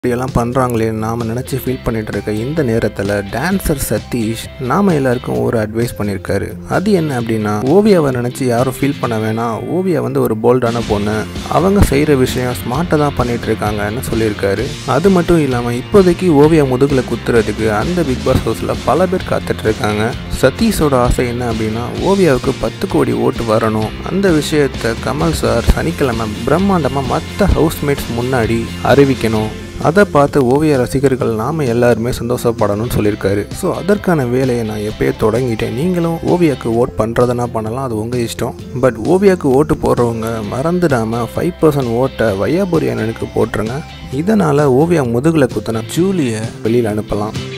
இப்படியெல்லாம் பண்ணுறாங்களே நாம் நினச்சி ஃபீல் பண்ணிட்டு இருக்க இந்த நேரத்தில் டான்சர் சதீஷ் நாம எல்லாருக்கும் ஒரு அட்வைஸ் பண்ணியிருக்காரு அது என்ன அப்படின்னா ஓவியாவை நினச்சி யாரும் ஃபீல் பண்ண வேணாம் ஓவியா வந்து ஒரு போல்டான பொண்ணு அவங்க செய்கிற விஷயம் ஸ்மார்ட்டாக தான் பண்ணிட்டு இருக்காங்கன்னு சொல்லியிருக்காரு அது மட்டும் இல்லாமல் இப்போதைக்கு ஓவியா முதுகில் குத்துறதுக்கு அந்த பிக் பாஸ் ஹவுஸில் பல பேர் காத்துட்டு இருக்காங்க சதீஷோட ஆசை என்ன அப்படின்னா ஓவியாவுக்கு பத்து கோடி ஓட்டு வரணும் அந்த விஷயத்தை கமல் சார் சனிக்கிழமை பிரம்மாண்டமாக மற்ற ஹவுஸ்மேட்ஸ் முன்னாடி அறிவிக்கணும் அதை பார்த்து ஓவிய ரசிகர்கள் நாம் எல்லாருமே சந்தோஷப்படணும்னு சொல்லியிருக்காரு ஸோ அதற்கான வேலையை நான் எப்பயே தொடங்கிட்டேன் நீங்களும் ஓவியாக்கு ஓட் பண்ணுறதுனா பண்ணலாம் அது உங்கள் இஷ்டம் பட் ஓவியாக்கு ஓட்டு போடுறவங்க மறந்துடாமல் ஃபைவ் பர்சன்ட் ஓட்டை வையாபுரி அண்ணனுக்கு போட்டுருங்க இதனால் ஓவியா முதுகில் குத்தின ஜூலியை வெளியில் அனுப்பலாம்